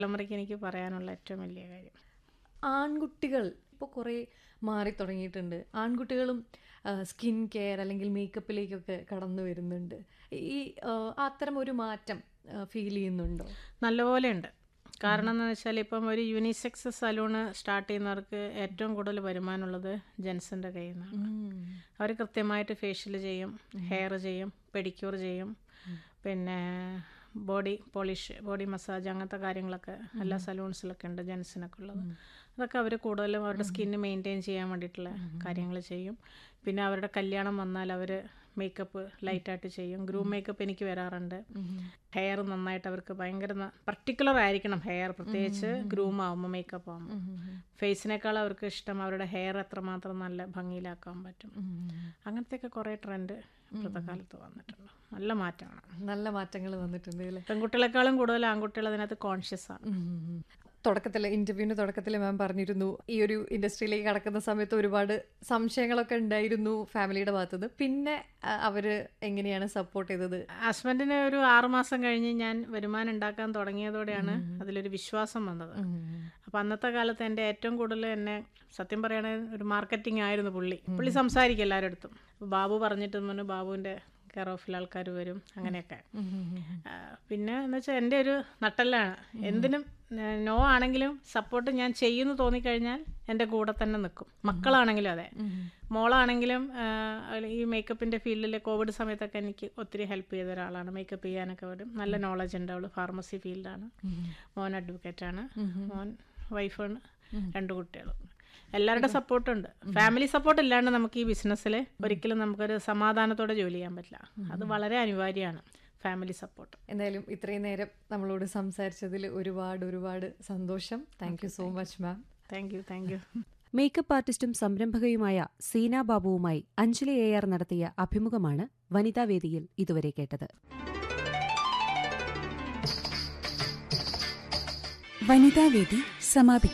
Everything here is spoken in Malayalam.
തലമുറയ്ക്ക് എനിക്ക് പറയാനുള്ള ഏറ്റവും വലിയ കാര്യം ആൺകുട്ടികൾ ഇപ്പോൾ കുറേ മാറി തുടങ്ങിയിട്ടുണ്ട് ആൺകുട്ടികളും സ്കിൻ കെയർ അല്ലെങ്കിൽ മേക്കപ്പിലേക്കൊക്കെ കടന്നു വരുന്നുണ്ട് ഈ ആ, അത്തരം ഒരു മാറ്റം ഫീൽ ചെയ്യുന്നുണ്ടോ നല്ലപോലെ ഉണ്ട് കാരണം എന്ന് വെച്ചാൽ ഇപ്പം ഒരു യൂണിസെക്സ് സലൂണ് സ്റ്റാർട്ട് ചെയ്യുന്നവർക്ക് ഏറ്റവും കൂടുതൽ വരുമാനമുള്ളത് ജെൻസിൻ്റെ കയ്യിൽ നിന്നാണ് അവർ കൃത്യമായിട്ട് ഫേഷ്യൽ ചെയ്യും ഹെയർ ചെയ്യും പെഡിക്യൂർ ചെയ്യും പിന്നെ ബോഡി പോളിഷ് ബോഡി മസാജ് അങ്ങനത്തെ കാര്യങ്ങളൊക്കെ എല്ലാ സലൂൺസിലൊക്കെ ഉണ്ട് ജെൻസിനൊക്കെ ഉള്ളത് അതൊക്കെ അവർ കൂടുതലും അവരുടെ സ്കിന്ന് മെയിൻറ്റെയിൻ ചെയ്യാൻ വേണ്ടിയിട്ടുള്ള കാര്യങ്ങൾ ചെയ്യും പിന്നെ അവരുടെ കല്യാണം വന്നാൽ അവർ മേക്കപ്പ് ലൈറ്റായിട്ട് ചെയ്യും ഗ്രൂം മേക്കപ്പ് എനിക്ക് വരാറുണ്ട് ഹെയർ നന്നായിട്ട് അവർക്ക് ഭയങ്കര പർട്ടിക്കുലർ ആയിരിക്കണം ഹെയർ പ്രത്യേകിച്ച് ഗ്രൂം ആകുമ്പോൾ മേക്കപ്പ് ആകുമ്പോൾ ഫേസിനേക്കാൾ അവർക്ക് ഇഷ്ടം അവരുടെ ഹെയർ എത്രമാത്രം നല്ല ഭംഗിയിലാക്കാൻ പറ്റും അങ്ങനത്തെയൊക്കെ കുറേ ട്രെൻഡ് ഇപ്പോഴത്തെ കാലത്ത് വന്നിട്ടുണ്ട് നല്ല മാറ്റമാണ് നല്ല മാറ്റങ്ങൾ വന്നിട്ടുണ്ട് അല്ലേ പെൺകുട്ടികളെക്കാളും കൂടുതൽ ആൺകുട്ടികൾ അതിനകത്ത് കോൺഷ്യസ് ആണ് തുടക്കത്തിൽ ഇന്റർവ്യൂവിന് തുടക്കത്തിൽ മാം പറഞ്ഞിരുന്നു ഈ ഒരു ഇൻഡസ്ട്രിയിലേക്ക് കടക്കുന്ന സമയത്ത് ഒരുപാട് സംശയങ്ങളൊക്കെ ഉണ്ടായിരുന്നു ഫാമിലിയുടെ ഭാഗത്തുനിന്ന് പിന്നെ ആ, അവര് എങ്ങനെയാണ് സപ്പോർട്ട് ചെയ്തത് ഹസ്ബൻഡിന് ഒരു ആറുമാസം കഴിഞ്ഞ് ഞാൻ വരുമാനം ഉണ്ടാക്കാൻ തുടങ്ങിയതോടെയാണ് അതിലൊരു വിശ്വാസം വന്നത് അപ്പം അന്നത്തെ കാലത്ത് എൻ്റെ ഏറ്റവും കൂടുതൽ എന്നെ സത്യം പറയുകയാണെങ്കിൽ ഒരു മാർക്കറ്റിംഗ് ആയിരുന്നു പുള്ളി പുള്ളി സംസാരിക്കും എല്ലാവരുടെ അടുത്തും ബാബു പറഞ്ഞിട്ട് മുന്നേ ബാബുവിൻ്റെ കെയർ ഓഫിൽ ആൾക്കാർ വരും അങ്ങനെയൊക്കെ ആ, പിന്നെ എന്ന് വെച്ചാൽ എൻ്റെ ഒരു നട്ടല്ലാണ് എന്തിനും ഏഹ്, നോ ആണെങ്കിലും സപ്പോർട്ട് ഞാൻ ചെയ്യുന്നു തോന്നിക്കഴിഞ്ഞാൽ എൻ്റെ കൂടെ തന്നെ നിൽക്കും മക്കളാണെങ്കിലും അതെ മോളാണെങ്കിലും ആഹ്, ഈ മേക്കപ്പിൻ്റെ ഫീൽഡിൽ കോവിഡ് സമയത്തൊക്കെ എനിക്ക് ഒത്തിരി ഹെൽപ്പ് ചെയ്ത ഒരാളാണ് മേക്കപ്പ് ചെയ്യാനൊക്കെ വരും നല്ല നോളജ് ഉണ്ട് അവൾ ഫാർമസി ഫീൽഡാണ് മോൻ അഡ്വക്കേറ്റാണ് മോൻ വൈഫാണ് രണ്ട് കുട്ടികളും എല്ലാവരുടെ സപ്പോർട്ടുണ്ട് ഫാമിലി സപ്പോർട്ട് ഇല്ലാണ്ട് നമുക്ക് ഈ ബിസിനസ്സിൽ ഒരിക്കലും നമുക്കൊരു സമാധാനത്തോടെ ജോലി ചെയ്യാൻ പറ്റില്ല അത് വളരെ അനിവാര്യമാണ് ഫാമിലി സപ്പോർട്ട് എന്തായാലും ഇത്രയും നേരം നമ്മളോട് സംസാരിച്ചതിൽ ഒരുപാട് ഒരുപാട് സന്തോഷം thank you so much ma'am thank you thank you makeup ആർട്ടിസ്റ്റും സംരംഭകയുമായ സീന ബാബുവുമായി അഞ്ജലി എ ആർ നടത്തിയ അഭിമുഖമാണ് വനിതാവേദിയിൽ ഇതുവരെ കേട്ടത് വനിതാവേദി സമാപിക്കുന്നു